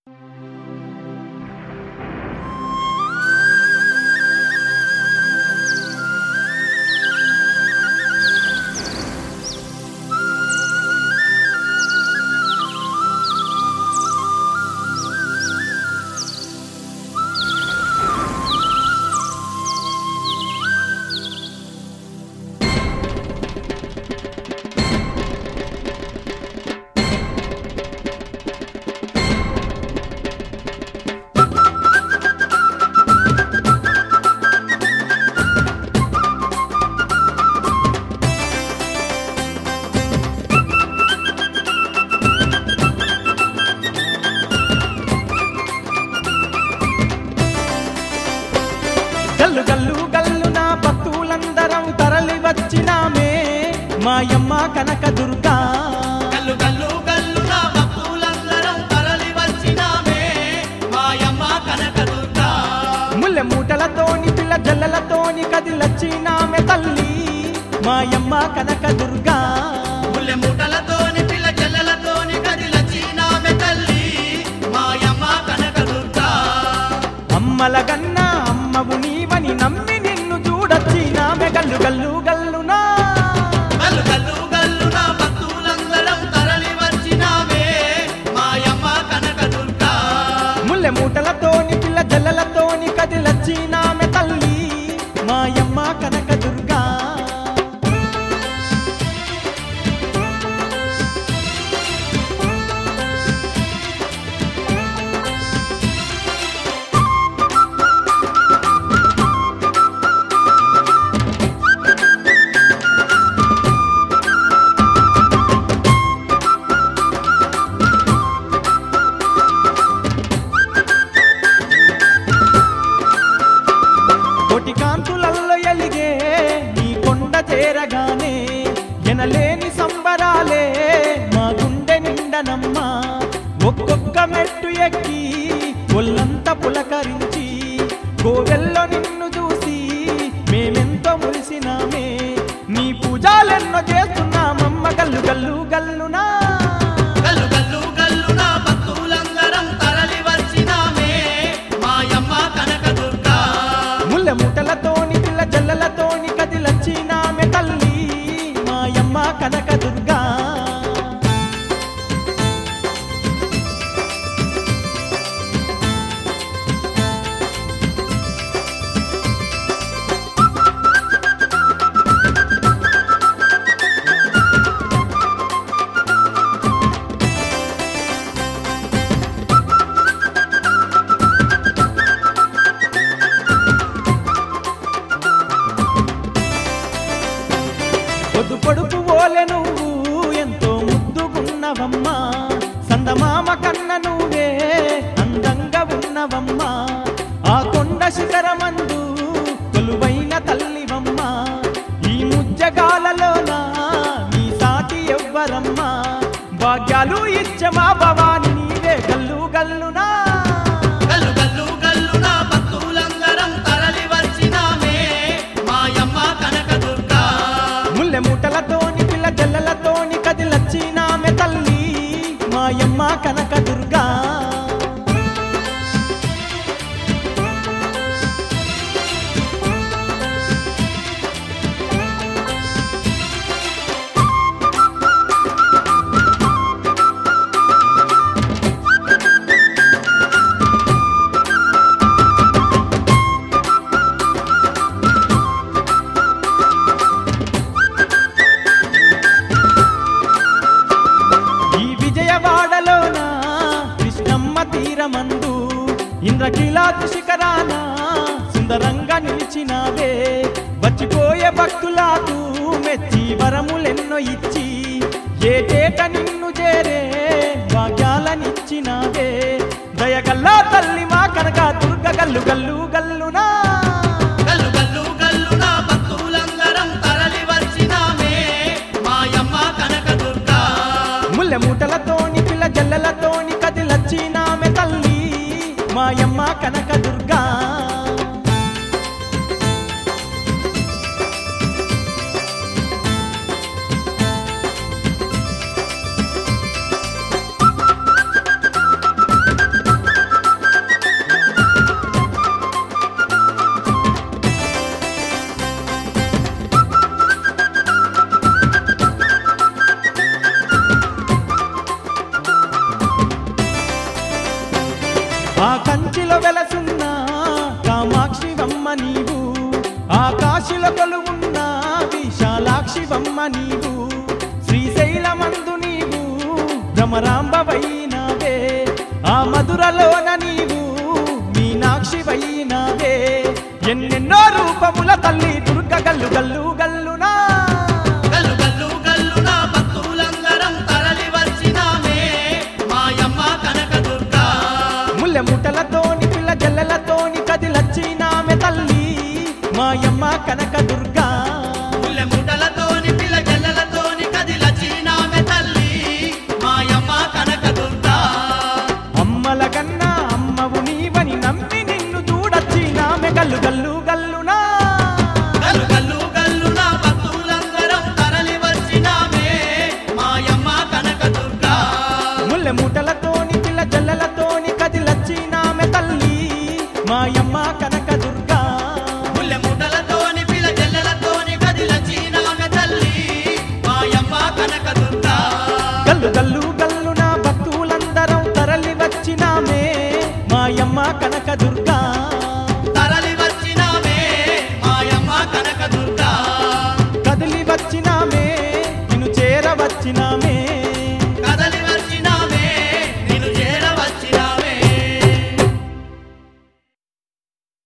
గల్లు గల్లు గల్లు నా భక్తులందరం తరలి వచ్చినామే మాయమ్మ కనక దుర్గా గల్లు గల్లు గల్లు నా భక్తులందరం తరలి వచ్చినామే మాయమ్మ కనకదుర్గా ముల్లె మూటలతోని పిల్ల జల్లలతోని కదిలొచ్చినామె తల్లి మాయమ్మ కనక దుర్గా ముల్లె మూటలతోని పిల్ల చెల్లెలతోని కదిలచ్చినామె తల్లి మాయమ్మ కనకదుర్గా అమ్మల గన్న అమ్మవు నీవని నమ్మి నిన్ను చూడొచ్చినామె గల్లు గల్లు గల్లునా గల్లు గల్లు గల్లు నా భక్తులందరం తరలి వచ్చినామే మాయమ్మ కనకదుర్గా ముల్లె మూటలతోని పిల్ల జల్లలతోని కదిలొచ్చినామె తల్లి మాయమ్మ కనక దుర్గా కోటి కాంతులల్లో ఎలిగే నీ కొండ చేరగానే ఎనలేని సంబరాలే మా గుండె నిండనమ్మా ఒక్కొక్క మెట్టు ఎక్కి ఒళ్ళంతా పులకరించి కోవెల్లో నిన్ను చూసి మేమెంతో మురిసినామే నీ పూజాలెన్నో చేస్తున్నామమ్మ గల్లు గల్లు గల్లునా గల్లు గల్లు గల్లు నా భక్తులందరం తరలి వచ్చినామే మాయమ్మ కనకదుర్గా ముళ్ళ ముటలతోని పిల్ల జల్లలతోని కదిలచ్చినామె తల్లి మాయమ్మ కనక దుర్గా పొద్దు పొడుపు ఓలె నువ్వు ఎంతో ముద్దుగున్నవమ్మా సందమామ కన్న నువ్వే అందంగా ఉన్నవమ్మా ఆ కొండ శిఖరమందు కొలువైన తల్లివమ్మా ఈ ముజ్జగాలలోన నీ సాటి ఎవ్వరమ్మా భాగ్యాలు ఇచ్చమా భవాని నీవే గల్లు గల్లునా గల్లు గల్లు గల్లు నా భక్తులందరం తరలి వచ్చినామే మాయమ్మ కనకదుర్గా ముల్లె మూటలతోని పిల్ల జల్లలతోని కదిలచ్చినామె తల్లి మాయమ్మ కనక దుర్గా ఈ విజయవాడలోన కృష్ణమ్మ తీరమందు ఇంద్రకీలాద్రి శిఖరాన సుందరంగా నిలిచినావే వచ్చిపోయే భక్తులకు మెచ్చి వరములెన్నో ఇచ్చి ఏటేట నిన్ను చేరే భాగ్యాలనిచ్చినావే దయగల్లా తల్లి మా కనక దుర్గ గల్లు గల్లు గల్లునా గల్లు గల్లు గల్లు నా భక్తులందరం తరలి వచ్చినామే మాయమ్మ కనకదుర్గా ముల్లె మూటలతోని పిల్ల జల్లలతోని కదిలచ్చినామె తల్లి మాయమ్మ కనక దుర్గా ఆ కంచిలో వెలసున్న కామాక్షివమ్మ నీవు ఆకాశిలో కొలువున్న విశాలాక్షివమ్మ నీవు శ్రీశైలమందు నీవు భ్రమరాంబవైనవే ఆ మధురలోన నీవు మీనాక్షివైనవే ఎన్నెన్నో రూపముల తల్లి దుర్గ గల్లు గల్లు గల్లునా గల్లు గల్లు గల్లున భక్తులందరం తరలి వచ్చినామే మాయమ్మ కనకదుర్గా ముల్లె ముటలతోని పిల్ల జల్లెలతోని కదిలచ్చినామె తల్లి మాయమ్మ కనక దుర్గా పుల్లె ముటలతోని పిల్ల జల్లలతోని కదిలచ్చినామె తల్లి మాయమ్మ కనకదుర్గా అమ్మల కన్నా అమ్మవు నీవని నమ్మి నిన్ను చూడచ్చినామె గల్లు గల్లు గల్లునా గల్లు గల్లు గల్లున భక్తులందరం తరలి వచ్చినామే మాయమ్మ కనకదుర్గా ముల్లె ముటలతోని పిల్ల జల్లెలతోని కదిలచ్చినామె తల్లి మాయమ్మ కనక దుర్గా పుల్లె ముటలతోని పిల్ల జల్లలతోని కదిలచ్చినామె తల్లి మాయమ్మ కనకదుర్గా గల్లు గల్లు గల్లున భక్తులందరం తరలి వచ్చినామే మాయమ్మ కనక దుర్గా తరలి వచ్చినామే మాయమ్మ కనకదుర్గా కదిలి వచ్చినామే నిన్ను చేర వచ్చినామే